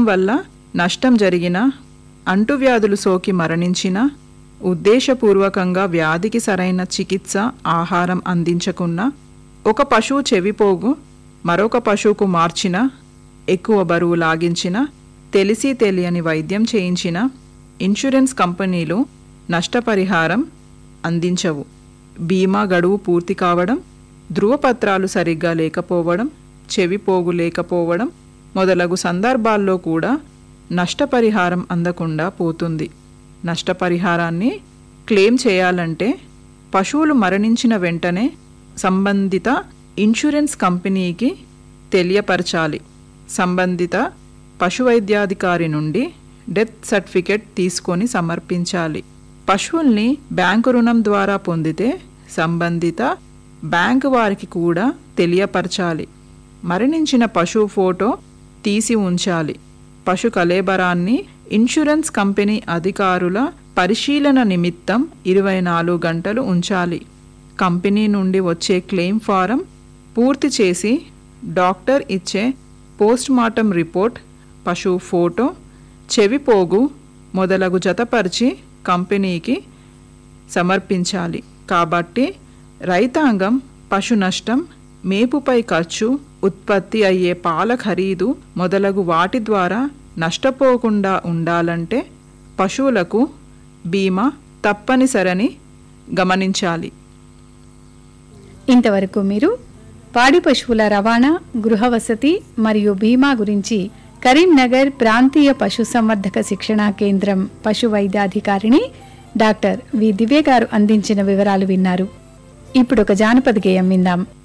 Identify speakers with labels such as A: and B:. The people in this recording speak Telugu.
A: వల్ల నష్టం జరిగిన అంటువ్యాధులు సోకి మరణించిన ఉద్దేశపూర్వకంగా వ్యాధికి సరైన చికిత్స ఆహారం అందించకున్నా ఒక పశువు చెవిపోగు మరొక పశువుకు మార్చిన ఎక్కువ బరువు లాగించిన తెలిసి తెలియని వైద్యం చేయించిన ఇన్సూరెన్స్ కంపెనీలు నష్టపరిహారం అందించవు బీమా గడువు పూర్తి కావడం ధృవపత్రాలు సరిగ్గా లేకపోవడం చెవిపోగు లేకపోవడం మొదలగు సందర్భాల్లో కూడా నష్టపరిహారం అందకుండా పోతుంది నష్టపరిహారాన్ని క్లెయిమ్ చేయాలంటే పశువులు మరణించిన వెంటనే సంబంధిత ఇన్సూరెన్స్ కంపెనీకి తెలియపరచాలి సంబంధిత పశువైద్యాధికారి నుండి డెత్ సర్టిఫికెట్ తీసుకొని సమర్పించాలి పశువుల్ని బ్యాంకు రుణం ద్వారా పొందితే సంబంధిత బ్యాంకు వారికి కూడా తెలియపరచాలి మరణించిన పశువు ఫోటో తీసి ఉంచాలి పశు కలేబరాన్ని ఇన్సూరెన్స్ కంపెనీ అధికారుల పరిశీలన నిమిత్తం ఇరవై నాలుగు గంటలు ఉంచాలి కంపెనీ నుండి వచ్చే క్లెయిమ్ ఫారం పూర్తి చేసి డాక్టర్ ఇచ్చే పోస్ట్ మార్టం రిపోర్ట్ పశువు ఫోటో చెవిపోగు మొదలగు జతపరిచి కంపెనీకి సమర్పించాలి కాబట్టి రైతాంగం పశు నష్టం మేపుపై ఖర్చు ఉత్పత్తి అయ్యే పాల ఖరీదు మొదలగు వాటి ద్వారా నష్టపోకుండా ఉండాలంటే పశువులకు బీమా తప్పనిసరని గమనించాలి
B: ఇంతవరకు మీరు పాడి పశువుల రవాణా గృహవసతి మరియు బీమా గురించి కరీంనగర్ ప్రాంతీయ పశుసంవర్ధక శిక్షణా కేంద్రం పశు వైద్యాధికారిణి డాక్టర్ వి దివ్య గారు అందించిన వివరాలు విన్నారు ఇప్పుడు ఒక జానపద గేయం విందాం